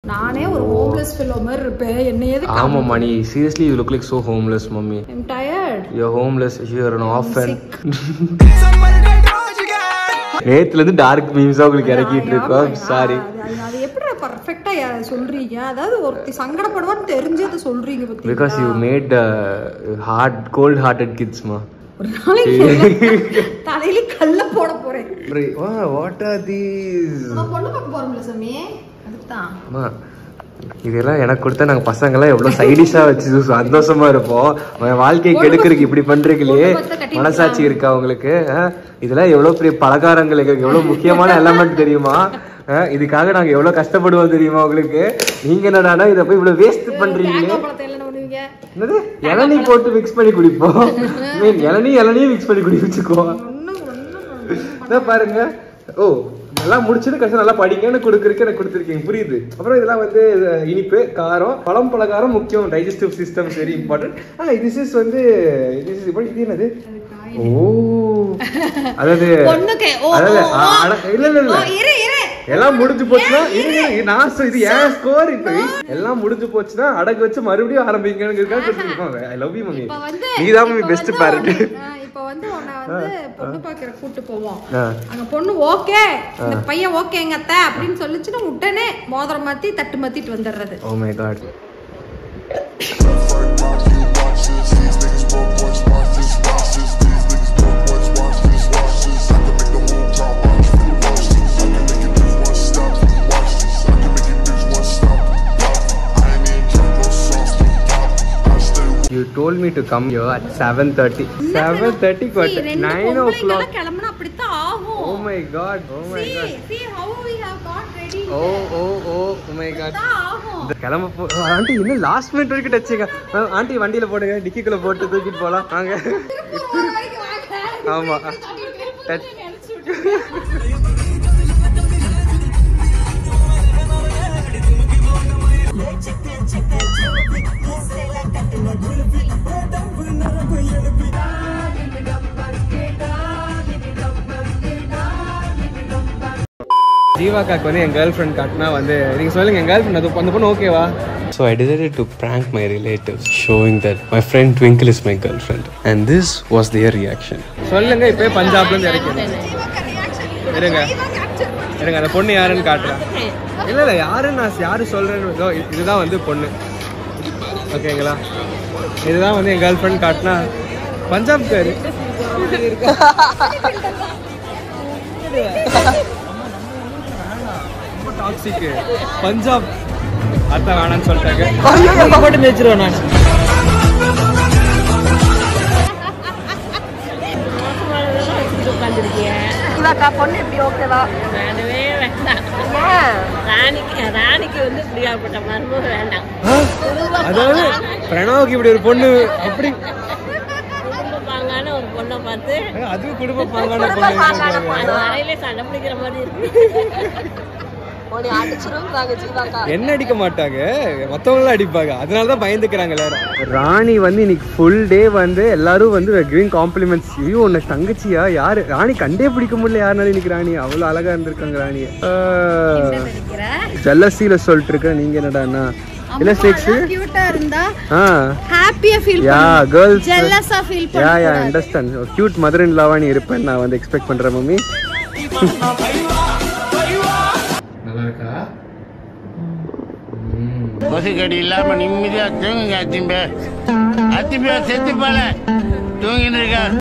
நானே ஒரு homeless fellow மாதிரி இருப்பேன் என்ன எது ஆமாம்மா நீ seriously you look like so homeless mummy I'm tired you homeless you are an orphan நேத்துல இருந்து டார்க் மீம்ஸா உங்களுக்கு இறக்கிட்டு இருக்கோம் சாரி அது எப்படி பர்ஃபெக்டா சொல்றீங்க அதாவது ஒருத்தி சங்கடப்படுவான்னு தெரிஞ்சு அதை சொல்றீங்க பத்தி because you made hard cold hearted கிட்ஸ்மா ஒரு நாளைக்கு தலையில கல்ல போட போறேன் வாட் ஆர் தீஸ் நான் பொண்ணு பார்க்க போறோம்ல சாமி அதுக்கு தான் அம்மா இதெல்லாம் எனக்கு கொடுத்தா நாங்க பசங்க எல்லாம் எவ்வளவு சைடிஷா வச்சு சந்தோஷமா இருப்போம் உன் வாழ்க்கையை கெடுக்கிறதுக்கு இப்படி பண்றீங்களே பொண்ணு பார்த்தா கட்டிக்கலாம். மனசாட்சி இருக்கா உங்களுக்கு ஆ? இதெல்லாம் எவ்வளவு பெரிய பலகாரங்களுக்கு எவ்வளவு முக்கியமான எலமெண்ட் தெரியுமா ஆ? இதுக்காக நாங்க எவ்வளவு கஷ்டப்படுவோம் தெரியுமா உங்களுக்கு நீங்க என்னடானா இதை போய் இவ்வளவு வேஸ்ட் பண்றீங்களே தேங்காய் பழத்தை என்ன பண்ணுவீங்க என்னது இளநீ போட்டு மிக்ஸ் பண்ணி குடிப்போம் மீன் இளநீ இளநியும் மிக்ஸ் பண்ணி குடி வச்சுக்குவோம் ஒண்ணும் ஒண்ணும் இதான் பாருங்க ஓ எல்லாம் முடிச்சது கடைசி நல்லா படிங்கன்னு கொடுக்குறதுக்கு எனக்கு கொடுத்துருக்கீங்க புரியுது அப்புறம் இதெல்லாம் வந்து அஹ், இனிப்பு காரம் பழம் பலகாரம் முக்கியம் digestive system very important ah this is வந்து this is important. இது என்னது ஓ அதாவது பொண்ணுக்கு ஓ அதாவது ஓ, அ- அட- இல்ல இல்ல இல்ல ஓ, இரு இரு எல்லாம் முடிஞ்சு போச்சுன்னா இரு, இரு, இரு, நான் சொ- இது ஏன் ஸ்கோர் இப்ப எல்லாம் முடிஞ்சு போச்சுன்னா அடகு வச்சு மறுபடியும் ஆரம்பிக்கணுங்கிறதுக்காக கொடுத்துருக்கோம் ஐ லவ் யூ மம்மி இப்ப வந்து நீ தான் மம்மி இப்ப பெஸ்ட் வந்து பேரண்ட் உன்னை- ஆ, இப்ப வந்து உன்னை வந்து பொண்ணு பாக்குற கூட்டு போவோம் ஆ அங்க பொண்ணு ஓகே இந்த பையன் ஓகேங்க அத்தை அப்படின்னு சொல்லிச்சுன்னா உடனே மோதிரம் மாத்தி தட்டு மாத்திட்டு வந்துடுறது oh my god You told me to come here at 7:30. 7:30 See, got ரெண்டு 9 பொம்பளைங்க o'clock. எல்லாம் கிளம்புனா அப்படித்தான் ஆகும் Oh my god. Oh my See, god. see how we have got ready. Oh oh oh oh my god. தான் ஆகும் இந்த கிளம்ப போ ஆண்டி இன்னும் லாஸ்ட் மினிட் வரைக்கும் டச்சுங்க ஆண்டி வண்டியில போடுங்க டிக்கிக்குள்ள போட்டு தூக்கிட்டு போலாம் வாங்க ஒரு வரைக்கும் வாங்க. ஆமா Touch. ஜீவாக்காக்கு வந்து என் கேர்ள் ஃப்ரெண்ட் காட்டினா வந்து நீங்க சொல்லுங்க என் கேர்ள் ஃப்ரெண்ட் அது அந்த பொண்ணு ஓகேவா so I decided to prank my relatives showing that my friend Twinkle is my girlfriend and this was their reaction சொல்லுங்க இப்போ பஞ்சாப்ல இருந்து இறக்கிறேன் இருங்க இருங்க அந்த பொண்ணு யாருன்னு காட்டுறேன் இல்ல இல்ல யாருன்னு நான் யாரு சொல்றேன்னு இதோ இது- இதுதான் வந்து பொண்ணு ஓகேங்களா இதுதான் வந்து என் கேர்ள் ஃப்ரெண்ட் காட்டினா பஞ்சாப் பேரு ரொம்ப டாக்ஸிக் பஞ்சாப் அத்தை வேணாம்னு சொல்லிட்டாங்க போட்டு மேய்ச்சிருவேன் நான் இவாக்கா பொண்ணு எப்படி ஓகேவா வேண்டவே வேண்டாம் ராணிக்கு ராணிக்கு வந்து இப்படியாப்பட்ட மருமக வேண்டாம் அதாவது பிரணவுக்கு இப்படி ஒரு பொண்ணு அப்படி குடும்ப பாங்கான ஒரு பொண்ணை பார்த்து அதுவும் குடும்ப பாங்கான பொண்ணு அது வரையிலே சண்டை பிடிக்கிற மாதிரி இருக்கு என்ன அடிக்க மாட்டாங்க மத்தவங்கள அடிப்பாங்க அதனால தான் பயந்துக்கிறாங்க எல்லாரும் ராணி வந்து இன்னைக்கு ஃபுல் டே வந்து எல்லாரும் வந்து கிவிங் காம்ப்ளிமெண்ட்ஸ் ஐயோ உன்னை தங்கச்சியா யாரு ராணி கண்டே பிடிக்க முடியல யாருனாலும் இன்னைக்கு ராணி அவ்வளவு அழகா இருந்திருக்காங்க ராணி ஜல்லசியில சொல்லிட்டு இருக்க நீங்க என்னடான்னா இல்ல சிக்ஸ் கியூட்டா இருந்தா ஆ ஹாப்பியா ஃபீல் யா கேர்ள்ஸ் ஜெல்லஸா feel yeah yeah understand cute mother in லவா நீ இருப்பேன் நான் வந்து எக்ஸ்பெக்ட் பண்றேன் மம்மி நல்லா இருக்கா கொசுக்கடி இல்லாம நிம்மதியா தூங்குங்க அத்திம்பே அத்திம்பே செத்து போல தூங்கின்னு இருக்கா